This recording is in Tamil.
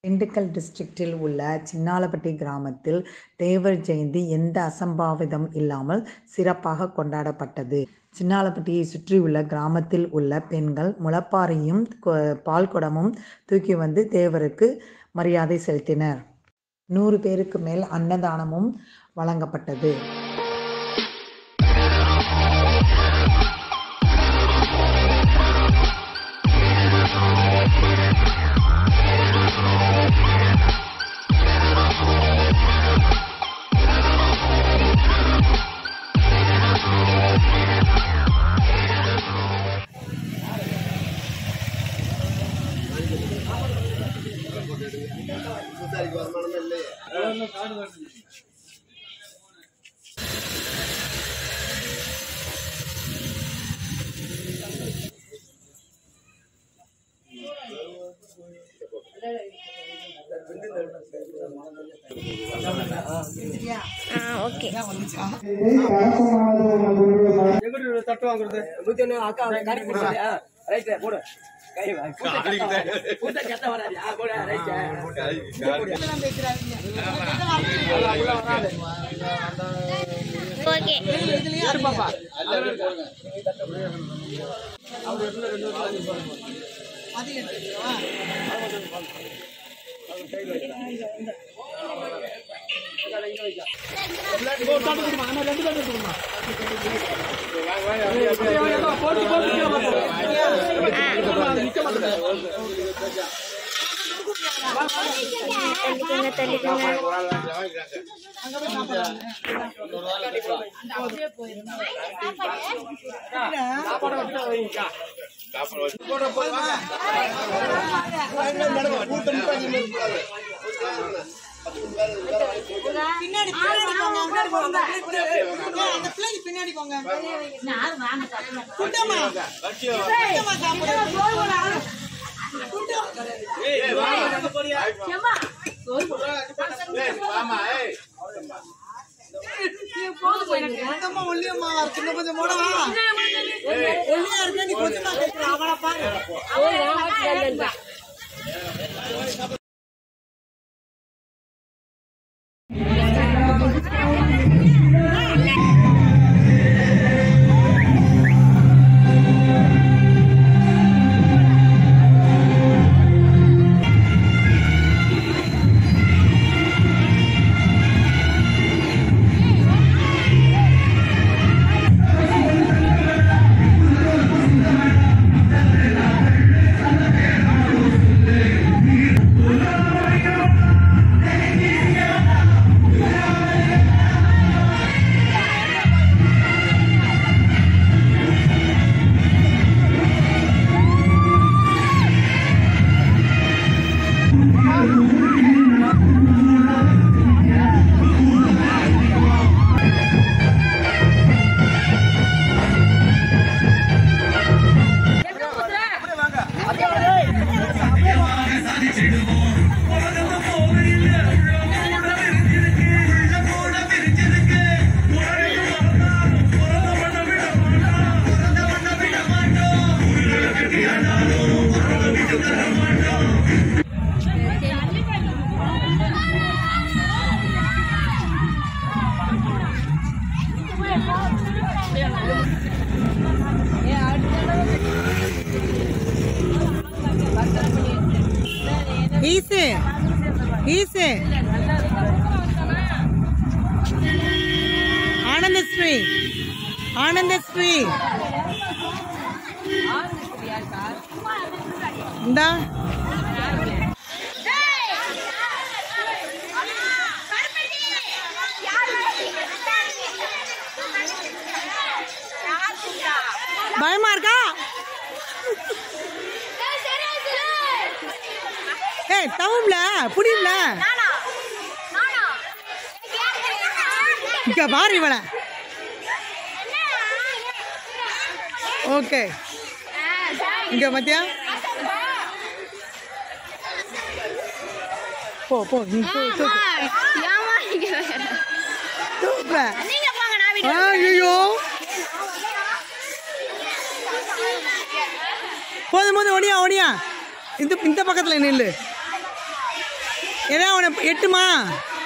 திண்டுக்கல் டிஸ்ட்ரிக்டில் உள்ள சின்னாலப்பட்டி கிராமத்தில் தேவர் ஜெயந்தி எந்த அசம்பாவிதம் இல்லாமல் சிறப்பாக கொண்டாடப்பட்டது சின்னாலப்பட்டியை சுற்றியுள்ள கிராமத்தில் உள்ள பெண்கள் முளப்பாறையும் கொ- பால் குடமும் தூக்கி வந்து தேவருக்கு மரியாதை செலுத்தினர் நூறு பேருக்கு மேல் அன்னதானமும் வழங்கப்பட்டது ஆ ஓகே எங்கிட்டு தட்டு வாங்குறது நூத்தி ஒண்ணு அக்கா கறி போடுறது ரைட் போடு கை வா. கூட்ட கெட்ட வராது ஆ, போடு ரைட் ஓகே பாப்பா தள்ளிக்கோங்க தள்ளிக்கோங்க பின்னாடி பின்னாடி போங்க முன்னாடி போங்க ஏய், அந்த பிள்ளைக்கு பின்னாடி போங்க குட்டம்மா குட்டம்மா சாப்பிடு குட்டம்மா ஒல்லியம்மா சின்ன கொஞ்சம் போடவா ஒல்லியா இருக்க நீ கொஞ்சமா கேட்கிற அவளை பாரு ஈசு ஈசு ஆனந்தஸ்ரீ ஆனந்தஸ்ரீ இந்தா பயமா இருக்கா ஏய் தவும்ல புடியும்ல இங்க பாரு இவளை ஓகே இங்க மத்தியா போ போ நீ தூ தூக்கு தூக்கு நீங்க போங்க நான் வீட்டுக்கு ஐயோ போதும் போதும் ஒடியா ஒடியா இந்த இந்த பக்கத்துல நில்லு ஏன்னா அவனை எட்டுமா